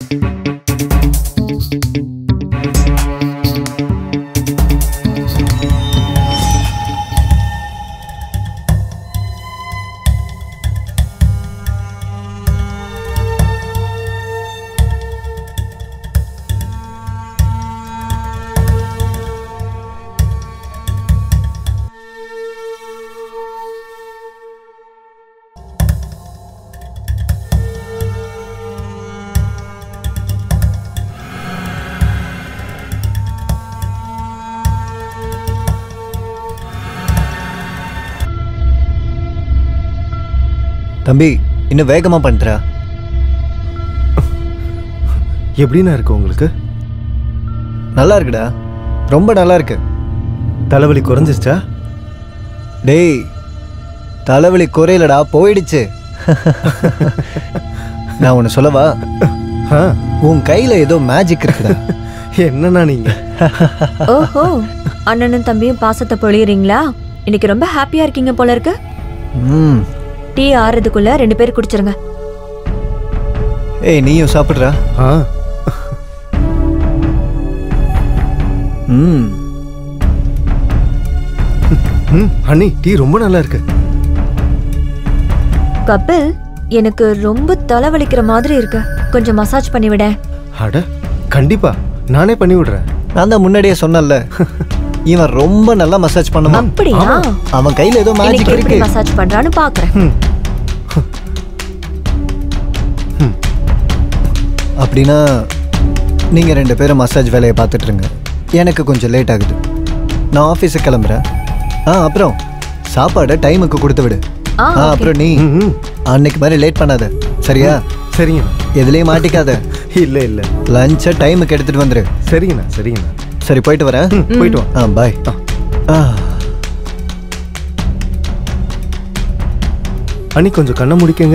தம்பி இன்னும் வேகமா பண்றா எப்படிண்ணா இருக்கு உங்களுக்கு நல்லா இருக்குடா ரொம்ப நல்லா இருக்கு தலைவலி குறைஞ்சிருச்சா டேய் தலைவலி குறையலடா போயிடுச்சு நான் ஒன்று சொல்லவா ஆ உன் கையில ஏதோ மேஜிக் இருக்குடா என்னண்ணா நீங்க ஓஹோ அண்ணனும் தம்பியும் பாசத்தை பொழியறீங்களா இன்னைக்கு ரொம்ப ஹாப்பியா இருக்கீங்க போல இருக்கு ம் டீ ஆறுறதுக்குள்ள ரெண்டு பேரும் குடிச்சிருங்க ஏய் நீயும் சாப்பிட்றா ஆ ம் ம் அண்ணி டீ ரொம்ப நல்லா இருக்கு கபில் எனக்கு ரொம்ப தலைவலிக்கிற மாதிரி இருக்கு கொஞ்சம் மசாஜ் பண்ணி விட அட கண்டிப்பா நானே பண்ணி விடுறேன் நான் தான் முன்னாடியே சொன்னேன்ல இவன் ரொம்ப நல்லா மசாஜ் பண்ணுவான் அப்படியா அவன் கையில ஏதோ மேஜிக் இன்னைக்கு இருக்கு எப்படி மசாஜ் பண்றான்னு பாக்குறேன் ம் அப்படின்னா நீங்க ரெண்டு பேரும் மசாஜ் வேலையை பார்த்துட்டு இருங்க எனக்கு கொஞ்சம் லேட் ஆகுது நான் ஆஃபீஸுக்கு கிளம்புறேன் ஆ அப்புறம் சாப்பாடை டைமுக்கு கொடுத்து விடு ஆ, ஆ அப்புறம் நீ ம், ம் அன்னைக்கு மாதிரி லேட் பண்ணாத சரியா சரிங்கண்ணா எதுலேயும் மாட்டிக்காத இல்ல இல்ல லஞ்சை டைமுக்கு எடுத்துட்டு வந்துரு சரிங்கண்ணா சரிங்கண்ணா சரி போயிட்டு வரேன் ம் போயிட்டு வா ஆ பாய் ஆ அண்ணி கொஞ்சம் கண்ணை முடிக்கங்க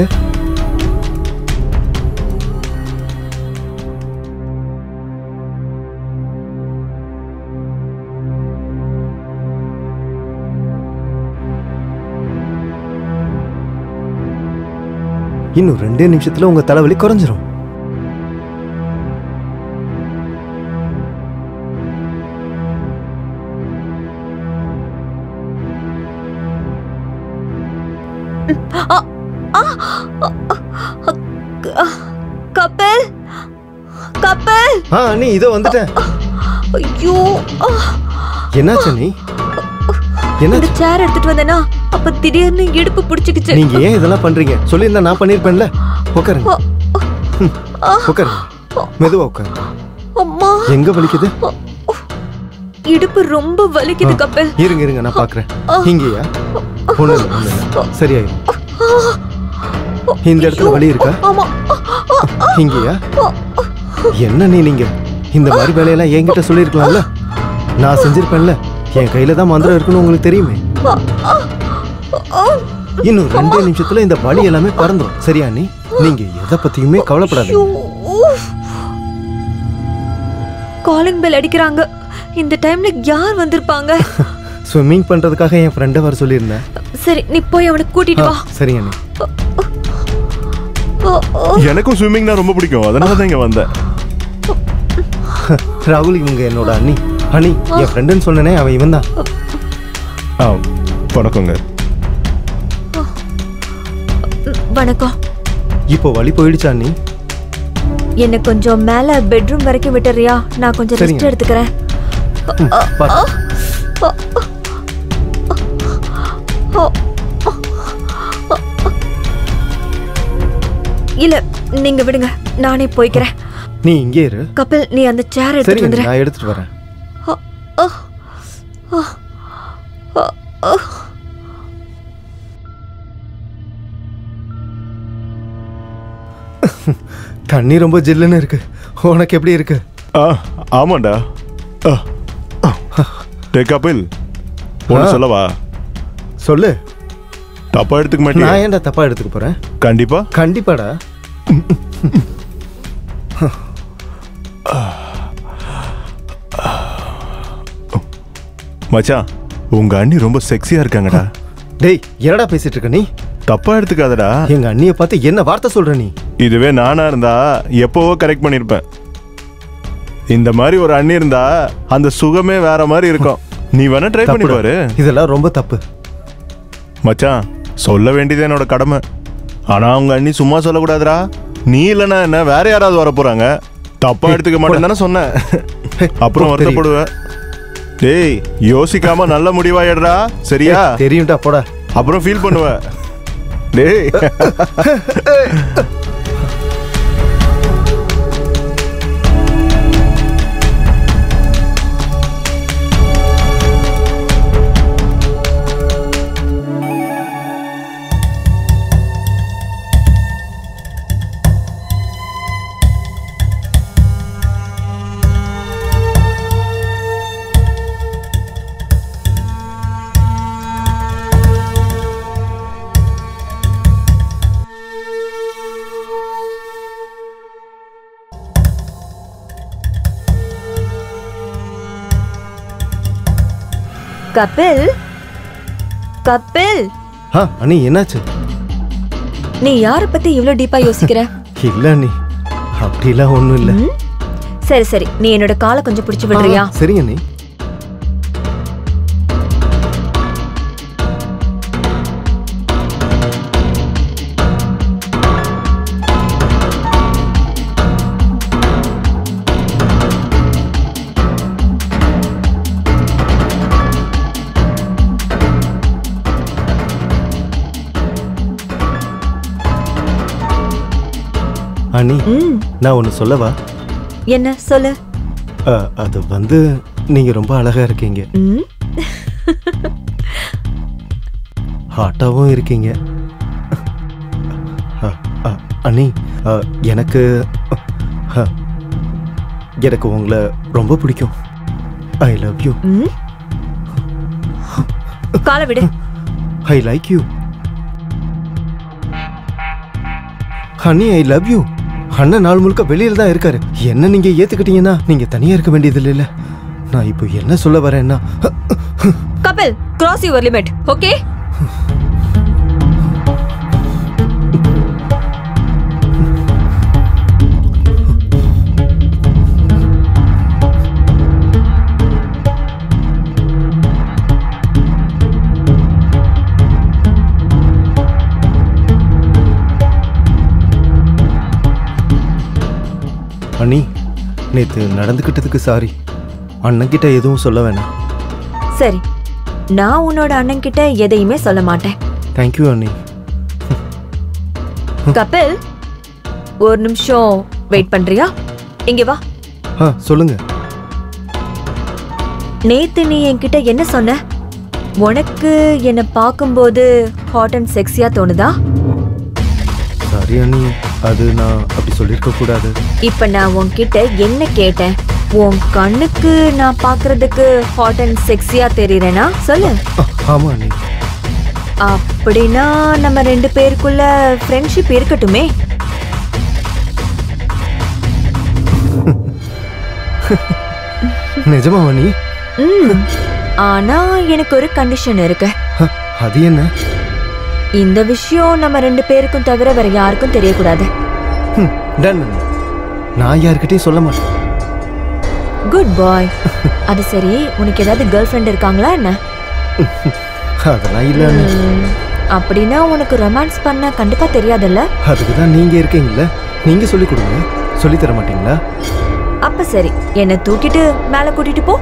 இன்னும் ரெண்டே நிமிஷத்துல உங்க தலைவலி குறைஞ்சிரும் கபில் கபில் ஆ அண்ணி இதோ வந்துட்டேன் ஐயோ ஆ, என்னாச்சு அண்ணி இந்த என்னாச்சு சேர் எடுத்துட்டு வந்தேனா அப்ப திடீர்னு இடுப்பு பிடிச்சிக்கிச்சு நீங்க ஏன் இதெல்லாம் பண்றீங்க சொல்லியிருந்தா நான் பண்ணிருப்பேன்ல உட்காருங்க ம், உட்காருங்க மெதுவா உட்காருங்க அம்மா எங்க வலிக்குது இடுப்பு ரொம்ப வலிக்குது கபில் இருங்க இருங்க நான் பாக்குறேன் இங்கேயா ஒண்ணு இல்ல, ஒண்ணு இல்ல. சரியாயிரும் இந்த இடத்துல வலி இருக்கா ஆமா இங்கேயா என்ன நீ நீங்க இந்த மாதிரி வேலையெல்லாம் என்கிட்ட சொல்லியிருக்கலாம்ல நான் செஞ்சிருப்பேன்ல என் கையில தான் மந்திரம் இருக்குன்னு உங்களுக்கு தெரியுமே இன்னும் ரெண்டே நிமிஷத்துல இந்த வலி எல்லாமே பறந்துரும் சரியா நீ நீங்க எதை பத்தியுமே கவலைப்படாதீங்க காலிங் பெல் அடிக்கிறாங்க இந்த டைம்ல யார் வந்திருப்பாங்க ஸ்விம்மிங் பண்றதுக்காக என் ஃப்ரெண்டை வர சொல்லியிருந்தேன் சரி நீ போய் அவனை கூட்டிட்டு ஆ, வா சரிங்க நீ ஓ, ஓ. எனக்கும் ஸ்விம்மிங்னா ரொம்ப பிடிக்கும் அதனால தான் இங்க வந்தேன் ராகுல் இவங்க என்னோட அண்ணி அண்ணி என் ஃப்ரெண்டுன்னு சொன்னனே அவன் இவன் தான் ஆ வணக்கங்க வணக்கம் இப்போ வலி போயிடுச்சா அண்ணி என்ன கொஞ்சம் மேல பெட்ரூம் வரைக்கும் விட்டுறியா நான் கொஞ்சம் ரெஸ்ட் சரிங்க. எடுத்துக்கிறேன் பாத்து. இல்ல நீங்க விடுங்க நானே போய்க்கிறேன் நீ இங்கே இரு கபில் நீ அந்த சேர் எடுத்துட்டு சரிங்க வந்துரு நான் எடுத்துட்டு வரேன் தண்ணி ரொம்ப ஜில்லுன்னு இருக்கு உனக்கு எப்படி இருக்கு ஆ ஆமாண்டா ஆ, ஆ. டேய் கபில் ஒன்று ஆ. சொல்லவா சொல்லு தப்பா எடுத்துக்க நான் மாட்டியா ஏன்டா தப்பா எடுத்துக்க போறேன் கண்டிப்பா கண்டிப்பாடா மச்சான் உங்க அண்ணி ரொம்ப செக்ஸியா இருக்காங்கடா டேய் என்னடா பேசிட்டு இருக்க நீ தப்பா எடுத்துக்காதடா எங்க அண்ணிய பார்த்து என்ன வார்த்தை சொல்ற நீ இதுவே நானா இருந்தா எப்போவோ கரெக்ட் பண்ணியிருப்பேன் இந்த மாதிரி ஒரு அண்ணி இருந்தா அந்த சுகமே வேற மாதிரி இருக்கும் நீ வேணா ட்ரை பண்ணி தப்புடா. பாரு இதெல்லாம் ரொம்ப தப்பு மச்சான் சொல்ல வேண்டியது என்னோட கடமை ஆனா அவங்க அண்ணி சும்மா சொல்லக்கூடாதுடா நீ இல்லைன்னா என்ன வேற யாராவது வர போறாங்க தப்பா எடுத்துக்க மாட்டேன்னு தானே சொன்னேன் அப்புறம் தெரியும். வருத்தப்படுவேன் டேய் யோசிக்காம நல்ல முடிவா எடுறா சரியா ஏய், தெரியும்டா போடா அப்புறம் ஃபீல் பண்ணுவ டேய் கபில் கபில் ஆ அண்ணி என்னாச்சு நீ யார பத்தி இவ்ளோ டீப்பா யோசிக்கிற இல்ல அண்ணி அப்படிலாம் ஒண்ணும் இல்ல ம்? சரி சரி நீ என்னோட காலை கொஞ்சம் பிடிச்சு விடுறியா ஆ, சரிங்க அண்ணி அண்ணி ம் நான் ஒன்று சொல்லவா என்ன சொல்லு அ, அது வந்து நீங்க ரொம்ப அழகா இருக்கீங்க ம் ஹாட்டாவும் இருக்கீங்க அ, அ, அண்ணி அ, எனக்கு அ, எனக்கு உங்களை ரொம்ப பிடிக்கும் ஐ லவ் யூ ம் காலை விடு I like you honey I love you அண்ணன் நாள் முழுக்க வெளியில தான் இருக்காரு என்ன நீங்க ஏத்துக்கிட்டீங்கன்னா நீங்க தனியா இருக்க வேண்டியது இல்லைல்ல நான் இப்போ என்ன சொல்ல வரேன்னா Kapil cross your limit okay அண்ணி நேத்து நடந்துக்கிட்டதுக்கு சாரி அண்ணன் கிட்ட எதுவும் சொல்ல வேணாம் சரி நான் உன்னோட அண்ணன் கிட்ட எதையுமே சொல்ல மாட்டேன் தேங்க்யூ அண்ணி கபில் ஒரு நிமிஷம் வெயிட் பண்றியா இங்க வா ஆ சொல்லுங்க நேத்து நீ என்கிட்ட என்ன சொன்ன உனக்கு என்ன பார்க்கும்போது ஹாட் அண்ட் செக்ஸியா தோணுதா சாரி அண்ணி அது நான் அப்படி சொல்லியிருக்க கூடாது இப்ப நான் உன்கிட்ட என்ன கேட்டேன் உன் கண்ணுக்கு நான் பார்க்கிறதுக்கு ஹாட் அண்ட் செக்ஸியா தெரியறேனா சொல்லு ஆ, ஆமா அண்ணி அப்படின்னா நம்ம ரெண்டு பேருக்குள்ள ஃப்ரெண்ட்ஷிப் இருக்கட்டுமே நிஜமா அண்ணி ம் ஆனா எனக்கு ஒரு கண்டிஷன் இருக்கு ஆ, அது என்ன இந்த விஷயம் நம்ம ரெண்டு பேருக்கும் தவிர வேற யாருக்கும் தெரியக்கூடாது ம், done அண்ணி நான் யார்கிட்டயும் சொல்ல மாட்டேன் குட் பாய் அது சரி உனக்கு ஏதாவது கேர்ள் ஃப்ரெண்ட் இருக்காங்களா என்ன அதெல்லாம் இல்ல அண்ணி ம், அப்படின்னா உனக்கு ரொமான்ஸ் பண்ண கண்டிப்பா தெரியாதுல்ல அதுக்கு தான் நீங்க இருக்கீங்கல்ல நீங்க சொல்லி கொடுங்க சொல்லி தர மாட்டீங்களா அப்ப சரி என்னை தூக்கிட்டு மேல கூட்டிட்டு போ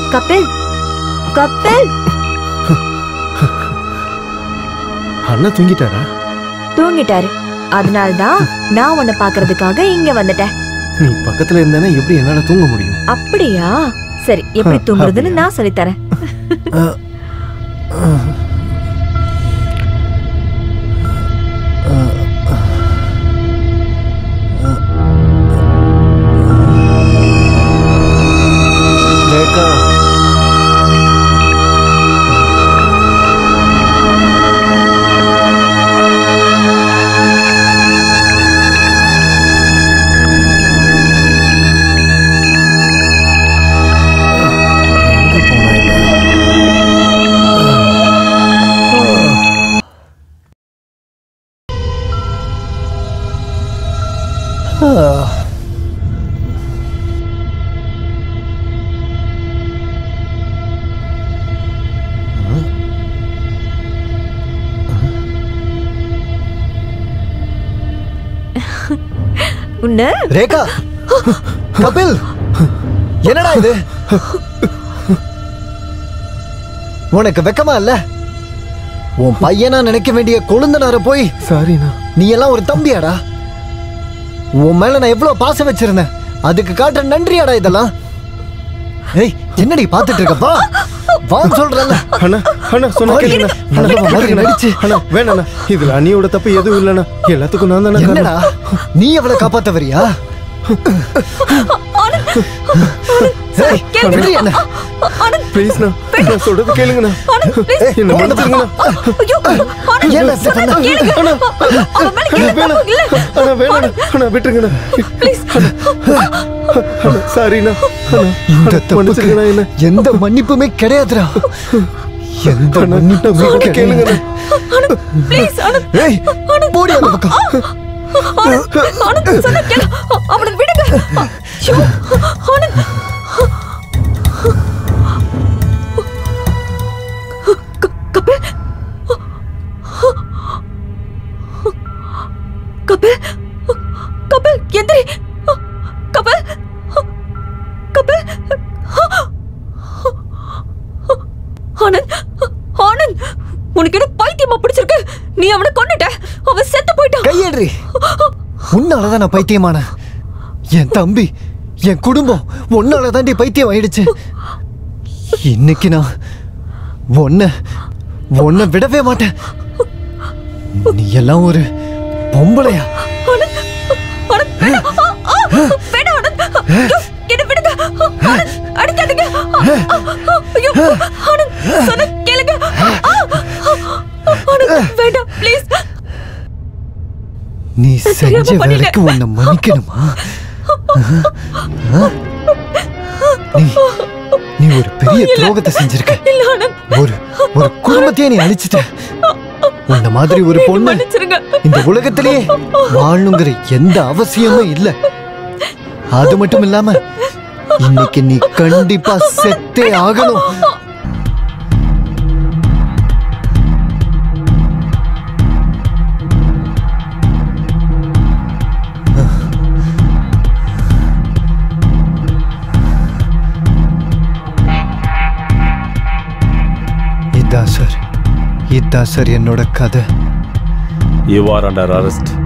கபில் கபில் அண்ணா தூங்கிட்டாரா தூங்கிட்டாரு அதனால்தான் நான் உன்னை பாக்குறதுக்காக இங்க வந்துட்டேன் நீ பக்கத்துல இருந்தானே எப்படி என்னால தூங்க முடியும் அப்படியா சரி எப்படி தூங்குறதுன்னு நான் சொல்லித்தரேன் ரேகா எங்க போனா இவ? ஆ. உன்ன ரேகா கபில் என்னடா இது உனக்கு வெக்கமா இல்ல உன் பையனா நினைக்க வேண்டிய கொழுந்தனார போய் சாரிண்ணா நீ எல்லாம் ஒரு தம்பியாடா உன் மேல நான் எவ்வளவு பாசம் வச்சிருந்தேன் அதுக்கு காட்டுற நன்றியாடா இதெல்லாம் ஏய் என்னடி பாத்துட்டு இருக்கப்பா வா சொல்றல அண்ணா அண்ணா சொன்ன ஓடி. கேளுங்க நல்ல மாதிரி நடிச்சு. அண்ணா வேணாண்ணா இதுல அண்ணியோட தப்பு எதுவும் இல்லைண்ணா எல்லாத்துக்கும் நான் தானே என்னடா நீ அவளை காப்பாத்த வரியா ஏய், விடுறி என்ன? ப்ளீஸ்ண்ணா நான் சொல்றது கேளுங்கண்ணா ஏய், என்ன போங்க மன்னிச்சிருங்கண்ணா ஏன் இப்படி பண்ண? அண்ணா அண்ணா வேணாம் அண்ணா வேணாண்ணா அண்ணா விட்டுருங்கண்ணா அண்ணா சாரிண்ணா அண்ணா இந்த மன்னிச்சிருங்கண்ணா என்ன தப்புக்கு எந்த மன்னிப்புமே கிடையாதுடா எந்த அண்ணா, மன்னிப்புமே நான் சொல்றத கிடையாது கேளுங்கண்ணா ஏய் போடி அந்த பக்கம் அவனை விடுங்க ஐயோ, ஆனந்த். க- கபில் கபில் கபில் எந்திரி கபில் கபில் ஆனந்த் ஆனந்த் உனக்கு என்ன பைத்தியமா பிடிச்சிருக்கு நீ அவனை கொன்னுட்ட அவன் செத்து போயிட்டான் கையேறி உன்னாலதான் நான் பைத்தியமான என் தம்பி என் குடும்பம் உன்னால தாண்டி பைத்தியம் ஆயிடுச்சு இன்னைக்கு நான் உன்னை உன்னை விடவே மாட்டேன் நீ எல்லாம் ஒரு பொம்பளையா ஆனந்த் ஆனந்த் வேண்டாம் ஆ, ஆ, வேண்டாம் ஆனந்த் ஐயோ, என்னை விடுங்க ஆனந்த் அடிக்காதீங்க ஐயோ ஆனந்த் சொன்ன கேளுங்க ஆ, ஆனந்த் வேண்டாம் ப்ளீஸ் நீ தெரியாம செஞ்ச பண்ணிட்டேன். வேலைக்கு உன்னை மன்னிக்கணுமா ஆ? நீ நீ ஒரு பெரிய துரோகத்தை செஞ்சிருக்க இல்ல ஆனந்த் ஒரு ஒரு குடும்பத்தையே நீ அழிச்சிட்ட உன்ன மாதிரி ஒரு என்னை பொண்ணு மன்னிச்சிருங்க இந்த உலகத்திலேயே வாழணுங்கிற எந்த அவசியமும் இல்ல அது மட்டும் இல்லாம இன்னைக்கு நீ கண்டிப்பா செத்தே ஆகணும் இதான் சார் இதான் சார் என்னோட கதை You are under arrest.